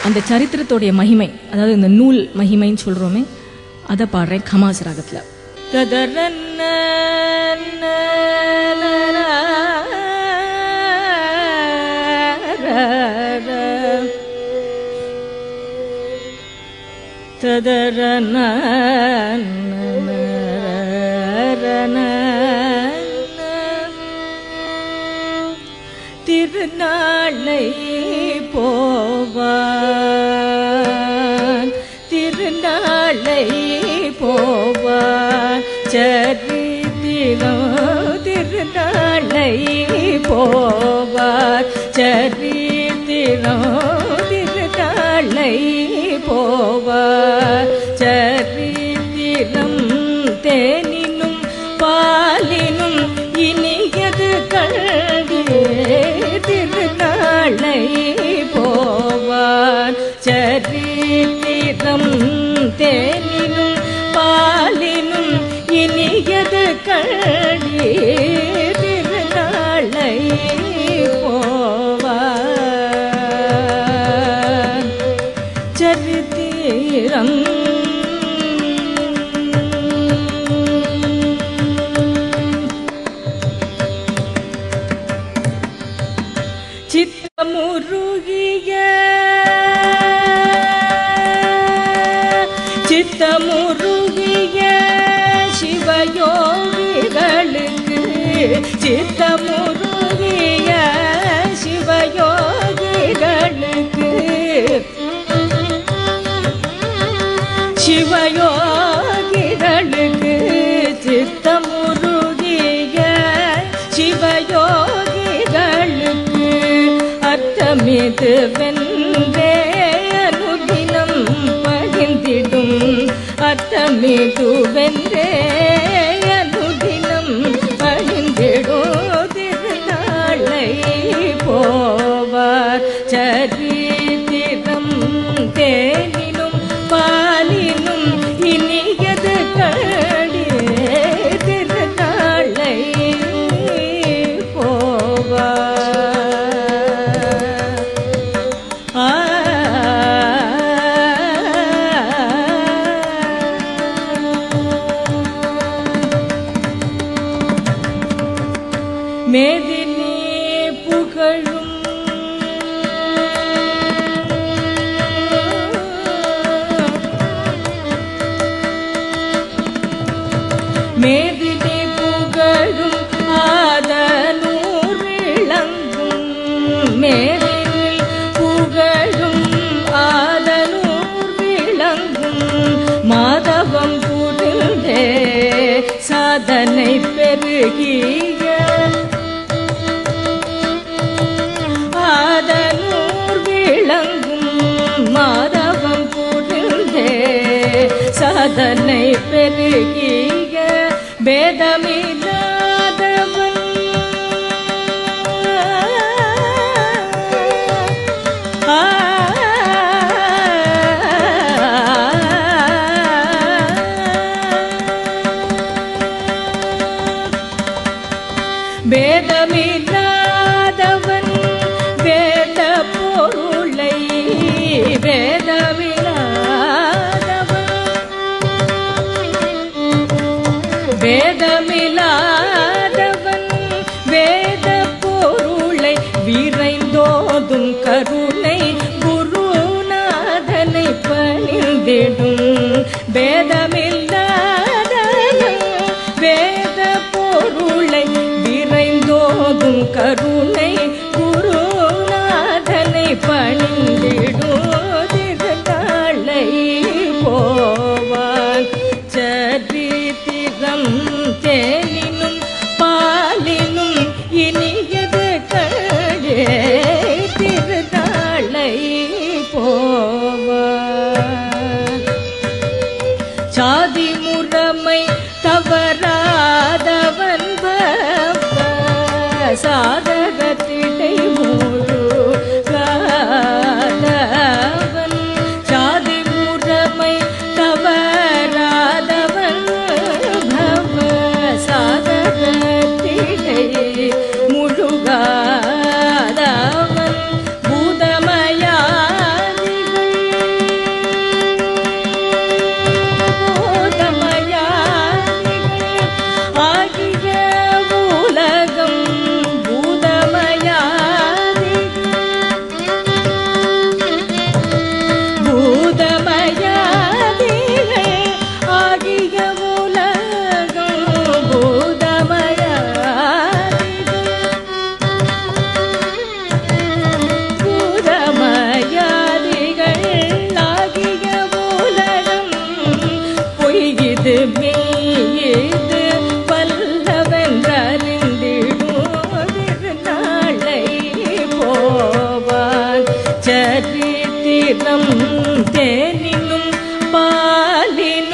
அந்த சரித்திரத்தோடைய மகிமை அதாவது இந்த நூல் மகிமைன்னு சொல்றோமே அதை பாடுறேன் கமாஸ் ராகத்துல ததரன திருநாளை போவான் திருநாளை போவான் சரித்திரம் திருநாளை போவார் சரித்திரம் திருநாளை போவார் சரித்திரம் தேனினும் பாலினும் இனியது கல்வியே திருநாளை போவார் சரித்திரம் தேனினும் பாலினும் இனியது கல்வியே திருநாளை போவார் சரித்திரம் சித்தமுருகிய சித்தமுருகிய சிவயோகிகளுக்கு சித்தமுருகிய சிவயோகிகளுக்கு சிவயோகிகளுக்கு சித்தமுருகிய சிவயோகிகளுக்கு அர்த்தமிது வென்றே அனுதினம் பகிர்ந்திடும் அர்த்தமிது வென்றே அனுதினம் பகிர்ந்திடும் திருநாளை போவார் சரித்திரம் தேனினும் பாலினும் இனியது கடியே திருநாளை போவார் ஆ மேதினி புகழும் மேதினி புகழும் ஆதனூர் இளங்கும் மேதினில் புகழும் ஆதனூர் விளங்கும் மாதவம் புரிந்தே சாதனை பெருகிய ஆதனூர் விளங்கும் மாதவம் புரிந்தே சாதனை பெருகிய பேதமில்லாதவன் ஆ வேதமில்லாதவன் வேத பொருளை வேதமில்லாதவன் வேதமில்லாதவன் வேத பொருளை விரைந்தோதும் கருணை குருநாதனை பணிந்திடும் வேதமில்லாதவன் வேத பொருளை விரைந்தோதும் கருணை குருநாதனை பணிந்திடும் திருநாளை போவான் சரித்திரம் தேனினும் பாலினும் இனியது கழே திருநாளை போவான் சாதி முறைமை தவறாதவன் பவ சாதகத்திடை முழு காதவன் சாதி முறைமை தவறாதவன் பவ சாதகத்திடை முழுகாதவன் பூதமயாதிகள் தீர்த்தம் தேனினும் பாலின